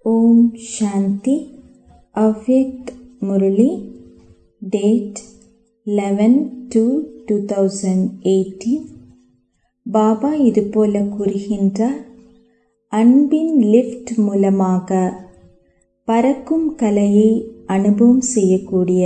ஓம் Shanti Avyakt Murli date eleven two two thousand eighteen Baba இதுபோல கூறுகின்றார் அன்பின் லிஃப்ட் மூலமாக பறக்கும் கலையை அனுபவம் செய்யக்கூடிய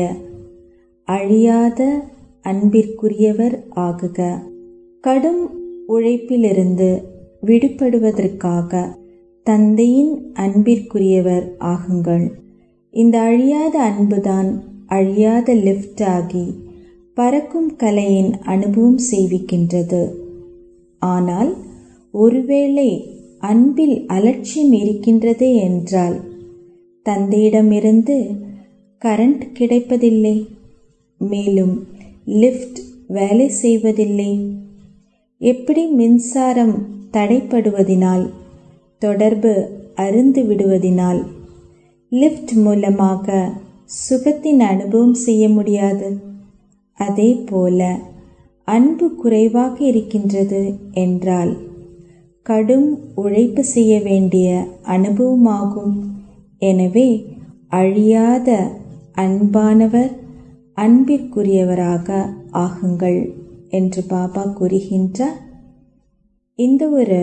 அழியாத அன்பிற்குரியவர் ஆகுக கடும் உழைப்பிலிருந்து விடுபடுவதற்காக தந்தையின் அன்பிற்குரியவர் ஆகுங்கள் இந்த அழியாத அன்புதான் அழியாத லிஃப்ட் ஆகி பறக்கும் கலையின் அனுபவம் செய்விக்கின்றது ஆனால் ஒருவேளை அன்பில் அலட்சியம் இருக்கின்றது என்றால் தந்தையிடமிருந்து கரண்ட் கிடைப்பதில்லை மேலும் லிஃப்ட் வேலை செய்வதில்லை எப்படி மின்சாரம் தடைப்படுவதினால் தொடர்பு அருந்து விடுவதினால் லிஃப்ட் மூலமாக சுகத்தின் அனுபவம் செய்ய முடியாது அதே போல அன்பு குறைவாக இருக்கின்றது என்றால் கடும் உழைப்பு செய்ய வேண்டிய அனுபவமாகும் எனவே அழியாத அன்பானவர் அன்பிற்குரியவராக ஆகுங்கள் என்று பாபா கூறுகின்றார் இந்த ஒரு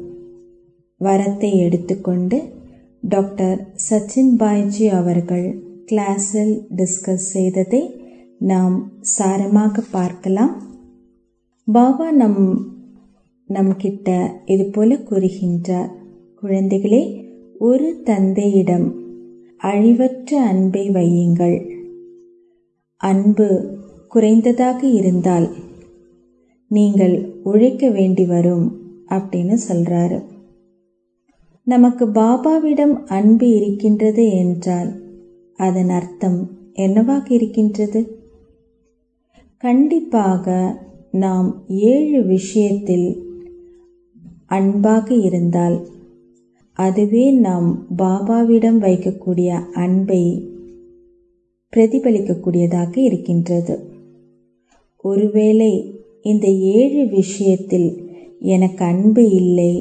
வரத்தை எடுத்துக்கொண்டு டாக்டர் சச்சின் பாய்ஜி அவர்கள் கிளாஸில் டிஸ்கஸ் செய்ததை நாம் சாரமாக பார்க்கலாம் பாபா நம் நம்மக்கிட்ட இது போல கூறுகின்றார் குழந்தைகளே ஒரு தந்தையிடம் அழிவற்ற அன்பை வையுங்கள் அன்பு குறைந்ததாக இருந்தால் நீங்கள் உழைக்க வேண்டி வரும் அப்படின்னு சொல்றாரு நமக்கு பாபாவிடம் அன்பு இருக்கின்றது என்றால் அதன் அர்த்தம் என்னவாக இருக்கின்றது கண்டிப்பாக நாம் ஏழு விஷயத்தில் அன்பாக இருந்தால் அதுவே நாம் பாபாவிடம் வைக்கக்கூடிய அன்பை பிரதிபலிக்கக்கூடியதாக இருக்கின்றது ஒருவேளை இந்த ஏழு விஷயத்தில் எனக்கு அன்பு இல்லை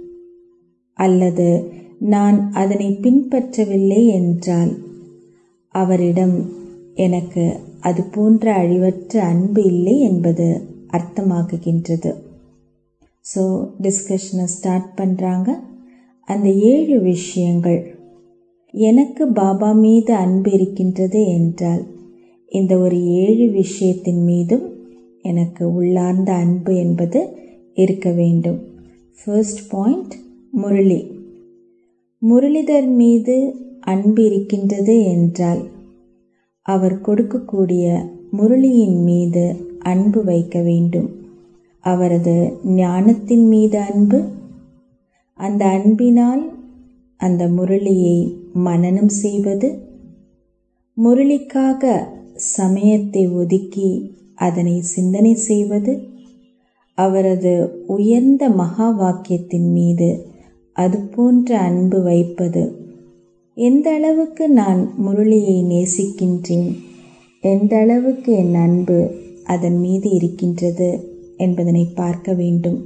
அல்லது நான் அதனை பின்பற்றவில்லை என்றால் அவரிடம் எனக்கு அது போன்ற அழிவற்ற அன்பு இல்லை என்பது அர்த்தமாகுகின்றது ஸோ டிஸ்கஷனை ஸ்டார்ட் பண்ணுறாங்க அந்த ஏழு விஷயங்கள் எனக்கு பாபா மீது அன்பு இருக்கின்றது என்றால் இந்த ஒரு ஏழு விஷயத்தின் மீதும் எனக்கு உள்ளார்ந்த அன்பு என்பது இருக்க வேண்டும் ஃபர்ஸ்ட் பாயிண்ட் முரளி முரளிதர் மீது அன்பு இருக்கின்றது என்றால் அவர் கொடுக்கக்கூடிய முரளியின் மீது அன்பு வைக்க வேண்டும் அவரது ஞானத்தின் மீது அன்பு அந்த அன்பினால் அந்த முரளியை மனனம் செய்வது முரளிக்காக சமயத்தை ஒதுக்கி அதனை சிந்தனை செய்வது அவரது உயர்ந்த மகா வாக்கியத்தின் மீது அது போன்ற அன்பு வைப்பது எந்த அளவுக்கு நான் முரளியை நேசிக்கின்றேன் எந்த அளவுக்கு என் அன்பு அதன் மீது இருக்கின்றது என்பதனை பார்க்க வேண்டும்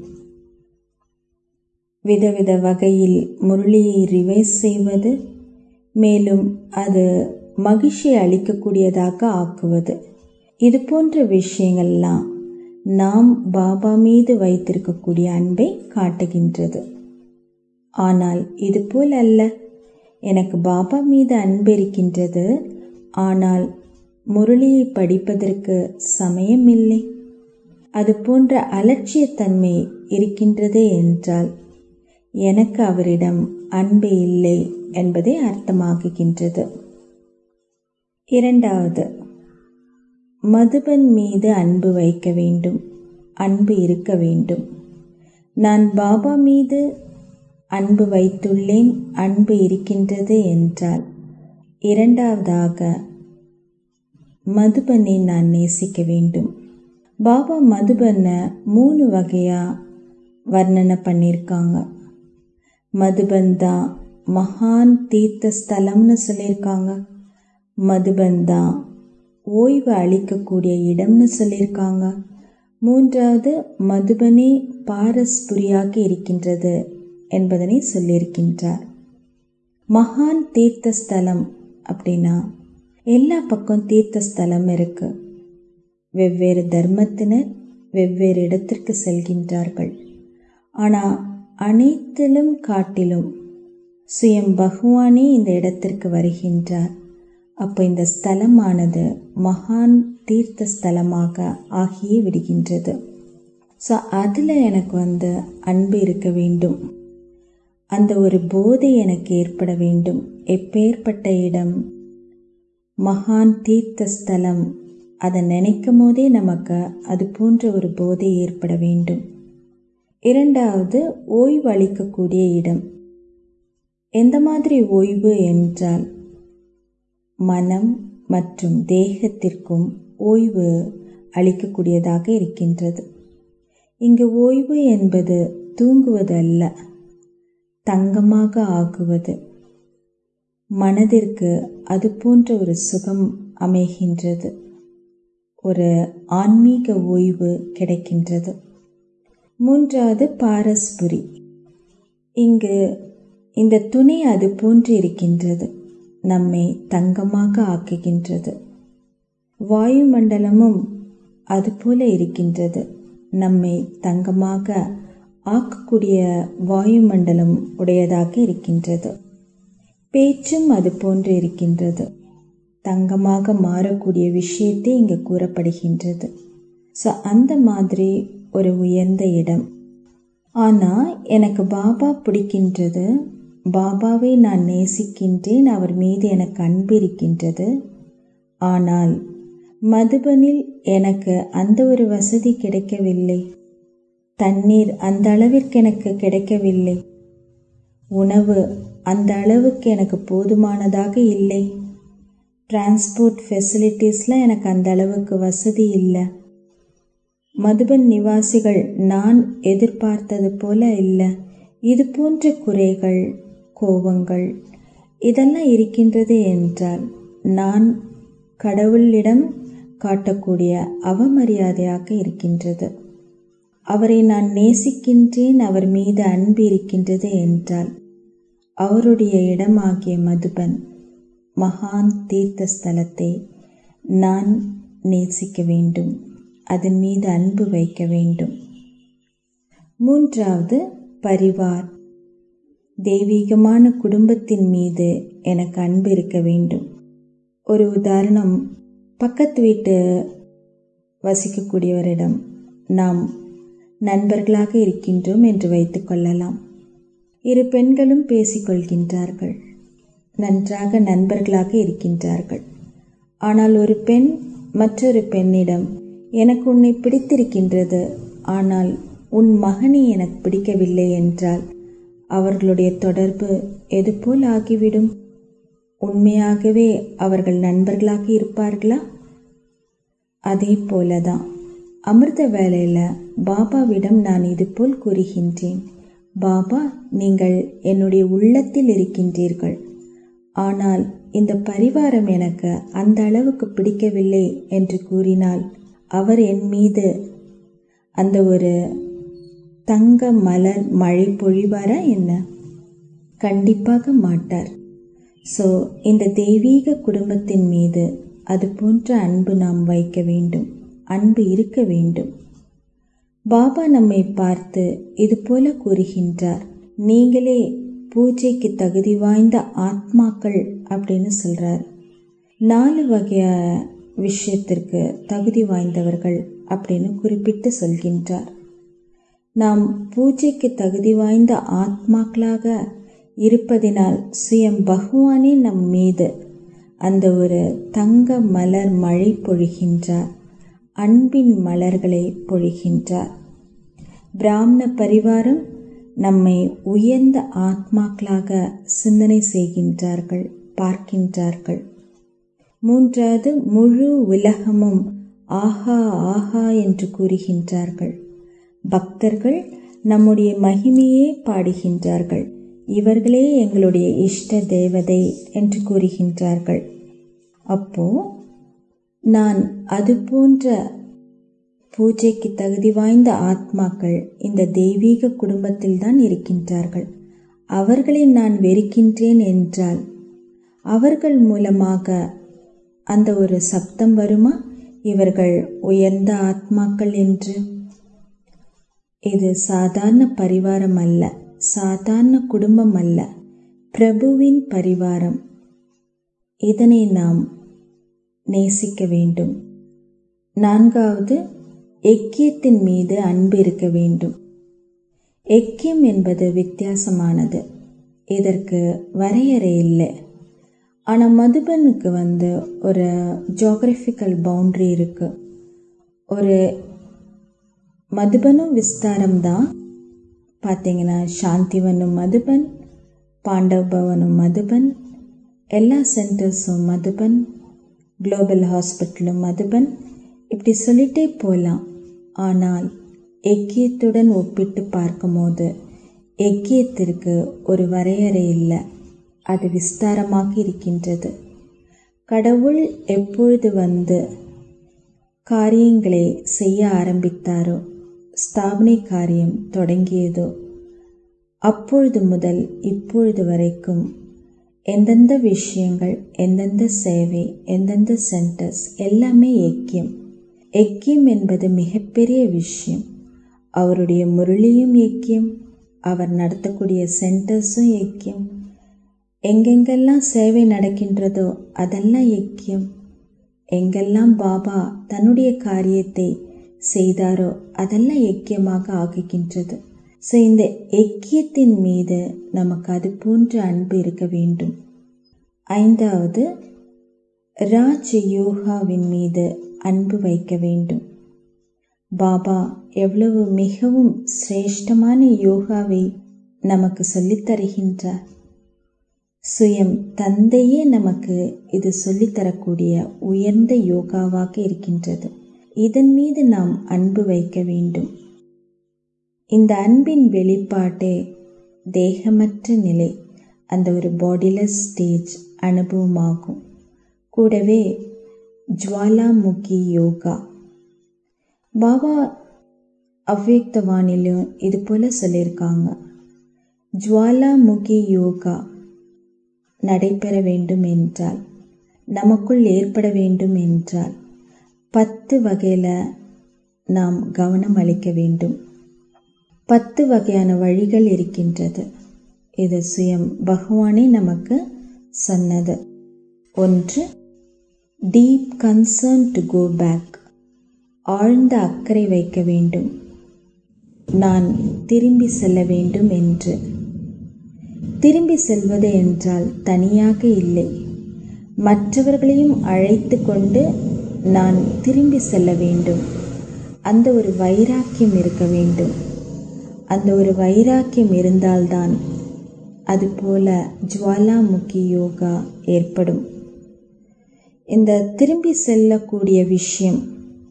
விதவித வகையில் முரளியை ரிவைஸ் செய்வது மேலும் அது மகிழ்ச்சி அளிக்கக்கூடியதாக ஆக்குவது இது போன்ற விஷயங்கள்லாம் நாம் பாபா மீது வைத்திருக்கக்கூடிய அன்பை காட்டுகின்றது ஆனால் இது போல் அல்ல எனக்கு பாபா மீது அன்பு இருக்கின்றது ஆனால் முரளியை படிப்பதற்கு சமயம் இல்லை அது போன்ற அலட்சியத்தன்மை இருக்கின்றது என்றால் எனக்கு அவரிடம் அன்பு இல்லை என்பதை அர்த்தமாகுகின்றது இரண்டாவது மதுபன் மீது அன்பு வைக்க வேண்டும் அன்பு இருக்க வேண்டும் நான் பாபா மீது அன்பு வைத்துள்ளேன் அன்பு இருக்கின்றது என்றால் இரண்டாவதாக மதுபனை நான் நேசிக்க வேண்டும் பாபா மதுபனை மூணு வகையாக வர்ணனை பண்ணியிருக்காங்க மதுபன் தான் மகான் தீர்த்த ஸ்தலம்னு சொல்லியிருக்காங்க மதுபன் தான் ஓய்வு அளிக்கக்கூடிய இடம்னு சொல்லியிருக்காங்க மூன்றாவது மதுபனே பாரஸ்புரியாக இருக்கின்றது என்பதனை சொல்லியிருக்கின்றார் மகான் தீர்த்த ஸ்தலம் அப்படின்னா எல்லா பக்கம் தீர்த்த ஸ்தலம் இருக்கு வெவ்வேறு தர்மத்தினர் வெவ்வேறு இடத்திற்கு செல்கின்றார்கள் ஆனால் அனைத்திலும் காட்டிலும் சுயம் பகவானே இந்த இடத்திற்கு வருகின்றார் அப்போ இந்த ஸ்தலமானது மகான் தீர்த்த ஸ்தலமாக ஆகியே விடுகின்றது ஸோ அதில் எனக்கு வந்து அன்பு இருக்க வேண்டும் அந்த ஒரு போதை எனக்கு ஏற்பட வேண்டும் எப்பேற்பட்ட இடம் மகான் தீர்த்த ஸ்தலம் அதை நினைக்கும் போதே நமக்கு அது போன்ற ஒரு போதை ஏற்பட வேண்டும் இரண்டாவது ஓய்வு அளிக்கக்கூடிய இடம் எந்த மாதிரி ஓய்வு என்றால் மனம் மற்றும் தேகத்திற்கும் ஓய்வு அளிக்கக்கூடியதாக இருக்கின்றது இங்கு ஓய்வு என்பது தூங்குவது அல்ல தங்கமாக ஆகுவது மனதிற்கு அது போன்ற ஒரு சுகம் அமைகின்றது ஒரு ஆன்மீக ஓய்வு கிடைக்கின்றது மூன்றாவது பாரஸ்புரி இங்கு இந்த துணை அது போன்று இருக்கின்றது நம்மை தங்கமாக ஆக்குகின்றது வாயுமண்டலமும் அதுபோல இருக்கின்றது நம்மை தங்கமாக ஆக்கக்கூடிய வாயுமண்டலம் உடையதாக இருக்கின்றது பேச்சும் அது போன்று இருக்கின்றது தங்கமாக மாறக்கூடிய விஷயத்தை இங்கு கூறப்படுகின்றது ஸோ அந்த மாதிரி ஒரு உயர்ந்த இடம் ஆனால் எனக்கு பாபா பிடிக்கின்றது பாபாவை நான் நேசிக்கின்றேன் அவர் மீது எனக்கு அன்பு இருக்கின்றது ஆனால் மதுபனில் எனக்கு அந்த ஒரு வசதி கிடைக்கவில்லை தண்ணீர் அந்த அளவிற்கு எனக்கு கிடைக்கவில்லை உணவு அந்த அளவுக்கு எனக்கு போதுமானதாக இல்லை டிரான்ஸ்போர்ட் ஃபெசிலிட்டிஸ்லாம் எனக்கு அந்த அளவுக்கு வசதி இல்லை மதுபன் நிவாசிகள் நான் எதிர்பார்த்தது போல இல்லை இது போன்ற குறைகள் கோபங்கள் இதெல்லாம் இருக்கின்றது என்றால் நான் கடவுளிடம் காட்டக்கூடிய அவமரியாதையாக இருக்கின்றது அவரை நான் நேசிக்கின்றேன் அவர் மீது அன்பு இருக்கின்றது என்றால் அவருடைய இடமாகிய மதுபன் மகான் தீர்த்த ஸ்தலத்தை நான் நேசிக்க வேண்டும் அதன் மீது அன்பு வைக்க வேண்டும் மூன்றாவது பரிவார் தெய்வீகமான குடும்பத்தின் மீது எனக்கு அன்பு இருக்க வேண்டும் ஒரு உதாரணம் பக்கத்து வீட்டு வசிக்கக்கூடியவரிடம் நாம் நண்பர்களாக இருக்கின்றோம் என்று வைத்துக்கொள்ளலாம் இரு பெண்களும் பேசிக்கொள்கின்றார்கள் நன்றாக நண்பர்களாக இருக்கின்றார்கள் ஆனால் ஒரு பெண் மற்றொரு பெண்ணிடம் எனக்கு உன்னை பிடித்திருக்கின்றது ஆனால் உன் மகனை எனக்கு பிடிக்கவில்லை என்றால் அவர்களுடைய தொடர்பு எதுபோல் ஆகிவிடும் உண்மையாகவே அவர்கள் நண்பர்களாக இருப்பார்களா அதே போலதான் அமிர்த வேலையில் பாபாவிடம் நான் இதுபோல் கூறுகின்றேன் பாபா நீங்கள் என்னுடைய உள்ளத்தில் இருக்கின்றீர்கள் ஆனால் இந்த பரிவாரம் எனக்கு அந்த அளவுக்கு பிடிக்கவில்லை என்று கூறினால் அவர் என் மீது அந்த ஒரு தங்க மலர் மழை பொழிவாரா என்ன கண்டிப்பாக மாட்டார் ஸோ இந்த தெய்வீக குடும்பத்தின் மீது அது போன்ற அன்பு நாம் வைக்க வேண்டும் அன்பு இருக்க வேண்டும் பாபா நம்மை பார்த்து இது போல கூறுகின்றார் நீங்களே பூஜைக்கு தகுதி வாய்ந்த ஆத்மாக்கள் அப்படின்னு சொல்றார் நாலு வகைய விஷயத்திற்கு தகுதி வாய்ந்தவர்கள் அப்படின்னு குறிப்பிட்டு சொல்கின்றார் நாம் பூஜைக்கு தகுதி வாய்ந்த ஆத்மாக்களாக இருப்பதினால் சுயம் பகவானே நம் மீது அந்த ஒரு தங்க மலர் மழை பொழிகின்றார் அன்பின் மலர்களை பொழிகின்றார் பிராமண பரிவாரம் நம்மை உயர்ந்த ஆத்மாக்களாக சிந்தனை செய்கின்றார்கள் பார்க்கின்றார்கள் மூன்றாவது முழு உலகமும் ஆஹா ஆஹா என்று கூறுகின்றார்கள் பக்தர்கள் நம்முடைய மகிமையே பாடுகின்றார்கள் இவர்களே எங்களுடைய இஷ்ட தேவதை என்று கூறுகின்றார்கள் அப்போ நான் அது போன்ற பூஜைக்கு தகுதி வாய்ந்த ஆத்மாக்கள் இந்த தெய்வீக குடும்பத்தில் தான் இருக்கின்றார்கள் அவர்களை நான் வெறுக்கின்றேன் என்றால் அவர்கள் மூலமாக அந்த ஒரு சப்தம் வருமா இவர்கள் உயர்ந்த ஆத்மாக்கள் என்று இது சாதாரண பரிவாரம் அல்ல சாதாரண குடும்பம் அல்ல பிரபுவின் பரிவாரம் இதனை நாம் நேசிக்க வேண்டும் நான்காவது எக்கியத்தின் மீது அன்பு இருக்க வேண்டும் எக்கியம் என்பது வித்தியாசமானது இதற்கு வரையறை இல்லை ஆனால் மதுபனுக்கு வந்து ஒரு ஜியோகிரபிக்கல் பவுண்ட்ரி இருக்கு ஒரு மதுபனும் விஸ்தாரம் தான் பார்த்தீங்கன்னா சாந்திவனும் மதுபன் பாண்டவ் பவனும் மதுபன் எல்லா சென்டர்ஸும் மதுபன் குளோபல் ஹாஸ்பிட்டலும் மதுபன் இப்படி சொல்லிட்டே போகலாம் ஆனால் எக்கியத்துடன் ஒப்பிட்டு பார்க்கும்போது எக்கியத்திற்கு ஒரு வரையறை இல்லை அது விஸ்தாரமாக இருக்கின்றது கடவுள் எப்பொழுது வந்து காரியங்களை செய்ய ஆரம்பித்தாரோ ஸ்தாபனை காரியம் தொடங்கியதோ அப்பொழுது முதல் இப்பொழுது வரைக்கும் எந்தெந்த விஷயங்கள் எந்தெந்த சேவை எந்தெந்த சென்டர்ஸ் எல்லாமே எக்கியம் எக்கியம் என்பது மிகப்பெரிய விஷயம் அவருடைய முரளியும் எக்கியம் அவர் நடத்தக்கூடிய சென்டர்ஸும் எக்கியம் எங்கெங்கெல்லாம் சேவை நடக்கின்றதோ அதெல்லாம் எக்கியம் எங்கெல்லாம் பாபா தன்னுடைய காரியத்தை செய்தாரோ அதெல்லாம் எக்கியமாக ஆகுகின்றது ஸோ இந்த எக்கியத்தின் மீது நமக்கு அது போன்ற அன்பு இருக்க வேண்டும் ஐந்தாவது ராஜ் யோகாவின் மீது அன்பு வைக்க வேண்டும் பாபா எவ்வளவு மிகவும் சிரேஷ்டமான யோகாவை நமக்கு சொல்லித் தருகின்றார் சுயம் தந்தையே நமக்கு இது சொல்லித்தரக்கூடிய உயர்ந்த யோகாவாக இருக்கின்றது இதன் மீது நாம் அன்பு வைக்க வேண்டும் இந்த அன்பின் வெளிப்பாட்டே தேகமற்ற நிலை அந்த ஒரு பாடிலெஸ் ஸ்டேஜ் அனுபவமாகும் கூடவே ஜுவாலாமுகி யோகா பாபா அவ்வியக்தவானிலும் இது போல சொல்லியிருக்காங்க ஜுவாலாமுகி யோகா நடைபெற வேண்டும் என்றால் நமக்குள் ஏற்பட வேண்டும் என்றால் பத்து வகையில் நாம் கவனம் அளிக்க வேண்டும் பத்து வகையான வழிகள் இருக்கின்றது இது சுயம் பகவானே நமக்கு சொன்னது ஒன்று deep concern to go back ஆழ்ந்த அக்கறை வைக்க வேண்டும் நான் திரும்பி செல்ல வேண்டும் என்று திரும்பி செல்வது என்றால் தனியாக இல்லை மற்றவர்களையும் அழைத்து கொண்டு நான் திரும்பி செல்ல வேண்டும் அந்த ஒரு வைராக்கியம் இருக்க வேண்டும் அந்த ஒரு வைராக்கியம் இருந்தால்தான் அதுபோல ஜுவாலாமுகி யோகா ஏற்படும் இந்த திரும்பி செல்லக்கூடிய விஷயம்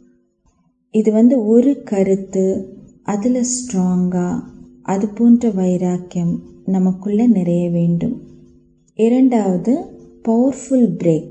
இது வந்து ஒரு கருத்து அதில் ஸ்ட்ராங்காக அது போன்ற வைராக்கியம் நமக்குள்ள நிறைய வேண்டும் இரண்டாவது பவர்ஃபுல் பிரேக்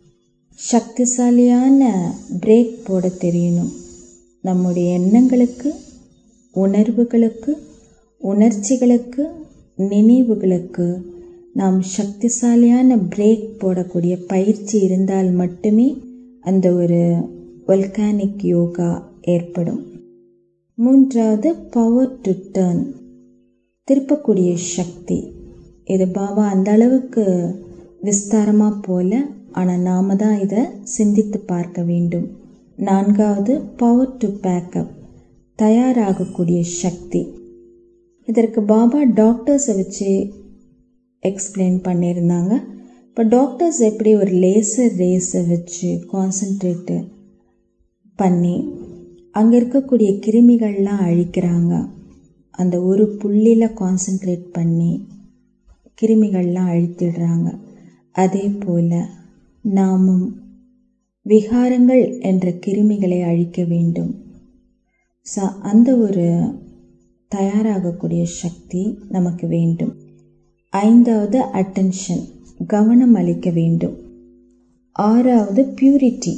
சக்திசாலியான பிரேக் போட தெரியணும் நம்முடைய எண்ணங்களுக்கு உணர்வுகளுக்கு உணர்ச்சிகளுக்கு நினைவுகளுக்கு நாம் சக்திசாலியான பிரேக் போடக்கூடிய பயிற்சி இருந்தால் மட்டுமே அந்த ஒரு வல்கானிக் யோகா ஏற்படும் மூன்றாவது பவர் டு டேர்ன் திருப்பக்கூடிய சக்தி இது பாபா அந்த அளவுக்கு விஸ்தாரமாக போல ஆனால் நாம தான் இதை சிந்தித்து பார்க்க வேண்டும் நான்காவது பவர் டு பேக்கப் தயாராகக்கூடிய சக்தி இதற்கு பாபா டாக்டர்ஸை வச்சு எக்ஸ்பிளைன் பண்ணியிருந்தாங்க இப்போ டாக்டர்ஸ் எப்படி ஒரு லேசர் ரேஸை வச்சு கான்சன்ட்ரேட்டு பண்ணி அங்கே இருக்கக்கூடிய கிருமிகள்லாம் அழிக்கிறாங்க அந்த ஒரு புள்ளியில் கான்சன்ட்ரேட் பண்ணி கிருமிகள்லாம் அழித்திடுறாங்க அதே போல் நாமும் விகாரங்கள் என்ற கிருமிகளை அழிக்க வேண்டும் ஸோ அந்த ஒரு தயாராகக்கூடிய சக்தி நமக்கு வேண்டும் ஐந்தாவது அட்டென்ஷன் கவனம் அளிக்க வேண்டும் ஆறாவது பியூரிட்டி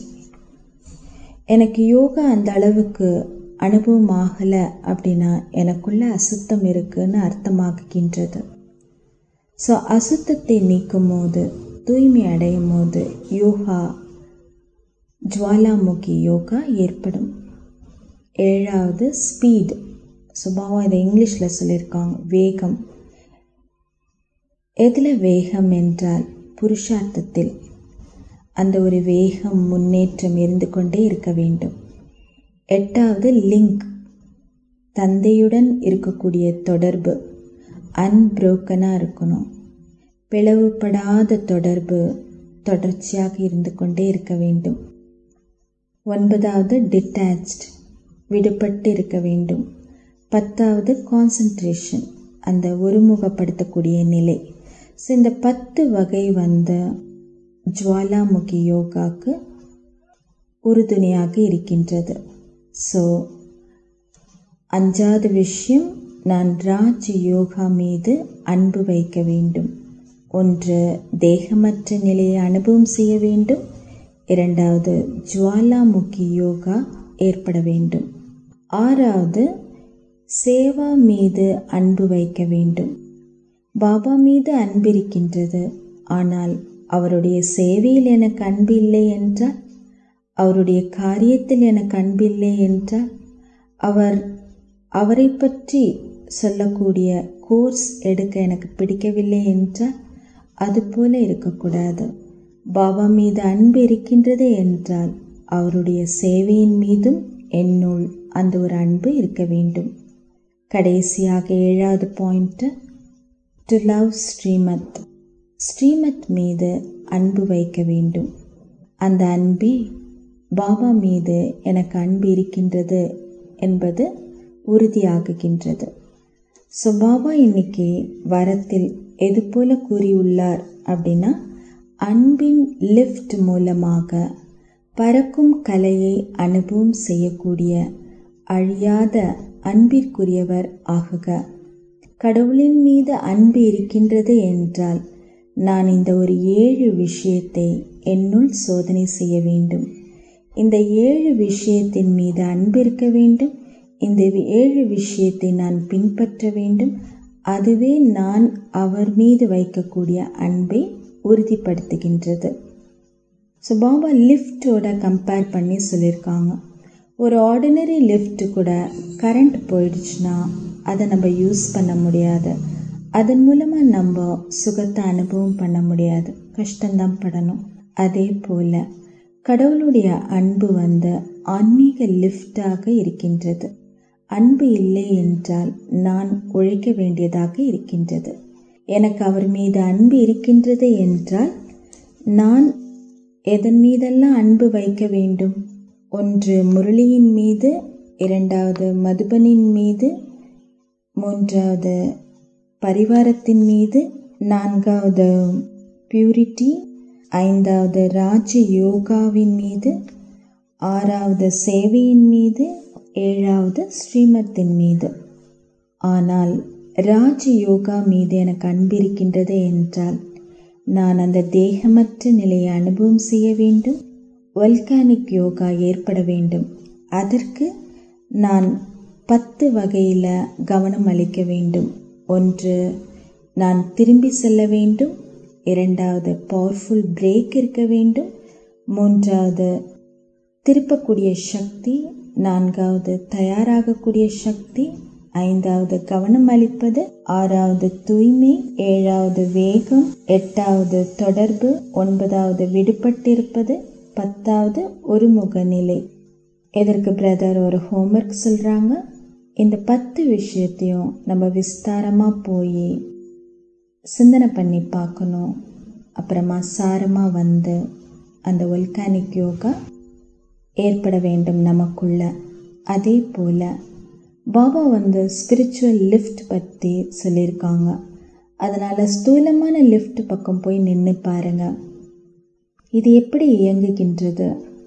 எனக்கு யோகா அந்த அளவுக்கு அனுபவம் ஆகலை அப்படின்னா எனக்குள்ள அசுத்தம் இருக்குன்னு அர்த்தமாகுகின்றது ஸோ அசுத்தத்தை நீக்கும் போது தூய்மை அடையும் போது யோகா ஜுவாலாமுகி யோகா ஏற்படும் ஏழாவது ஸ்பீட் சுபாவம் இதை இங்கிலீஷில் சொல்லியிருக்காங்க வேகம் எதில் வேகம் என்றால் புருஷார்த்தத்தில் அந்த ஒரு வேகம் முன்னேற்றம் இருந்து கொண்டே இருக்க வேண்டும் எட்டாவது லிங்க் தந்தையுடன் இருக்கக்கூடிய தொடர்பு அன்புரோக்கனாக இருக்கணும் பிளவுபடாத தொடர்பு தொடர்ச்சியாக இருந்து கொண்டே இருக்க வேண்டும் ஒன்பதாவது டிட்டாச்ட் விடுபட்டு இருக்க வேண்டும் பத்தாவது கான்சன்ட்ரேஷன் அந்த ஒருமுகப்படுத்தக்கூடிய நிலை ஸோ இந்த பத்து வகை வந்த ஜுவாலாமுகி யோகாக்கு உறுதுணையாக இருக்கின்றது ஸோ அஞ்சாவது விஷயம் நான் ராஜ் யோகா மீது அன்பு வைக்க வேண்டும் ஒன்று தேகமற்ற நிலையை அனுபவம் செய்ய வேண்டும் இரண்டாவது ஜுவாலாமுகி யோகா ஏற்பட வேண்டும் ஆறாவது சேவா மீது அன்பு வைக்க வேண்டும் பாபா மீது அன்பு இருக்கின்றது ஆனால் அவருடைய சேவையில் எனக்கு அன்பு இல்லை என்றால் அவருடைய காரியத்தில் எனக்கு அன்பு இல்லை என்றால் அவர் அவரை பற்றி சொல்லக்கூடிய கோர்ஸ் எடுக்க எனக்கு பிடிக்கவில்லை என்றால் அதுபோல இருக்கக்கூடாது பாபா மீது அன்பு இருக்கின்றது என்றால் அவருடைய சேவையின் மீதும் என்னுள் அந்த ஒரு அன்பு இருக்க வேண்டும் கடைசியாக ஏழாவது point to love Shrimat Shrimat மீது அன்பு வைக்க வேண்டும் அந்த அன்பே பாபா மீது எனக்கு அன்பு இருக்கின்றது என்பது உறுதியாகுகின்றது ஸோ பாபா இன்னைக்கு வரத்தில் எது போல கூறியுள்ளார் அப்படின்னா அன்பின் லிஃப்ட் மூலமாக பறக்கும் கலையை அனுபவம் செய்யக்கூடிய அழியாத அன்பிற்குரியவர் ஆகுக கடவுளின் மீது அன்பு இருக்கின்றது என்றால் நான் இந்த ஒரு ஏழு விஷயத்தை என்னுள் சோதனை செய்ய வேண்டும் இந்த ஏழு விஷயத்தின் மீது அன்பு இருக்க வேண்டும் இந்த ஏழு விஷயத்தை நான் பின்பற்ற வேண்டும் அதுவே நான் அவர் மீது வைக்கக்கூடிய அன்பை உறுதிப்படுத்துகின்றது ஸோ பாபா லிஃப்டோட கம்பேர் பண்ணி சொல்லியிருக்காங்க ஒரு ஆர்டினரி லிஃப்ட் கூட கரண்ட் போயிடுச்சுன்னா அதை நம்ம யூஸ் பண்ண முடியாது அதன் மூலமாக நம்ம சுகத்தை அனுபவம் பண்ண முடியாது கஷ்டம்தான் படணும் அதே போல் கடவுளுடைய அன்பு வந்து ஆன்மீக லிஃப்டாக இருக்கின்றது அன்பு இல்லை என்றால் நான் உழைக்க வேண்டியதாக இருக்கின்றது எனக்கு அவர் மீது அன்பு இருக்கின்றது என்றால் நான் எதன் மீதெல்லாம் அன்பு வைக்க வேண்டும் ஒன்று முரளியின் மீது இரண்டாவது மதுபனின் மீது மூன்றாவது பரிவாரத்தின் மீது நான்காவது பியூரிட்டி ஐந்தாவது ராஜ யோகாவின் மீது ஆறாவது சேவையின் மீது ஏழாவது ஸ்ரீமத்தின் மீது ஆனால் ராஜ யோகா மீது எனக்கு அன்பிருக்கின்றது என்றால் நான் அந்த தேகமற்ற நிலையை அனுபவம் செய்ய வேண்டும் வல்கானிக் யோகா ஏற்பட வேண்டும் அதற்கு நான் பத்து வகையில் கவனம் அளிக்க வேண்டும் ஒன்று நான் திரும்பி செல்ல வேண்டும் இரண்டாவது பவர்ஃபுல் பிரேக் இருக்க வேண்டும் மூன்றாவது திருப்பக்கூடிய சக்தி நான்காவது தயாராகக்கூடிய சக்தி ஐந்தாவது கவனம் அளிப்பது ஆறாவது தூய்மை ஏழாவது வேகம் எட்டாவது தொடர்பு ஒன்பதாவது விடுபட்டிருப்பது பத்தாவது ஒருமுக நிலை எதற்கு பிரதர் ஒரு ஹோம்ஒர்க் சொல்கிறாங்க இந்த பத்து விஷயத்தையும் நம்ம விஸ்தாரமாக போய் சிந்தனை பண்ணி பார்க்கணும் அப்புறமா சாரமாக வந்து அந்த ஒல்கானிக் யோகா ஏற்பட வேண்டும் நமக்குள்ள அதே போல் பாபா வந்து ஸ்பிரிச்சுவல் லிஃப்ட் பற்றி சொல்லியிருக்காங்க அதனால் ஸ்தூலமான லிஃப்ட் பக்கம் போய் நின்று பாருங்க இது எப்படி இயங்குகின்றது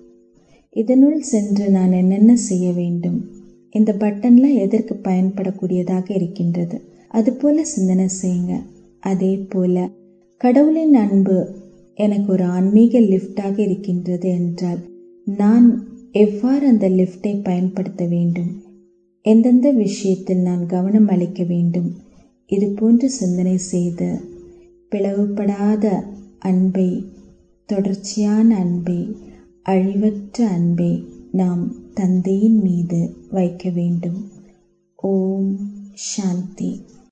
இதனுள் சென்று நான் என்னென்ன செய்ய வேண்டும் இந்த பட்டன்லாம் எதற்கு பயன்படக்கூடியதாக இருக்கின்றது அதுபோல சிந்தனை செய்யுங்க அதே போல கடவுளின் அன்பு எனக்கு ஒரு ஆன்மீக லிஃப்டாக இருக்கின்றது என்றால் நான் எவ்வாறு அந்த லிஃப்டை பயன்படுத்த வேண்டும் எந்தெந்த விஷயத்தில் நான் கவனம் அளிக்க வேண்டும் இது போன்று சிந்தனை செய்து பிளவுபடாத அன்பை தொடர்ச்சியான அன்பை அழிவற்ற அன்பை நாம் தந்தையின் மீது வைக்க வேண்டும் ஓம் சாந்தி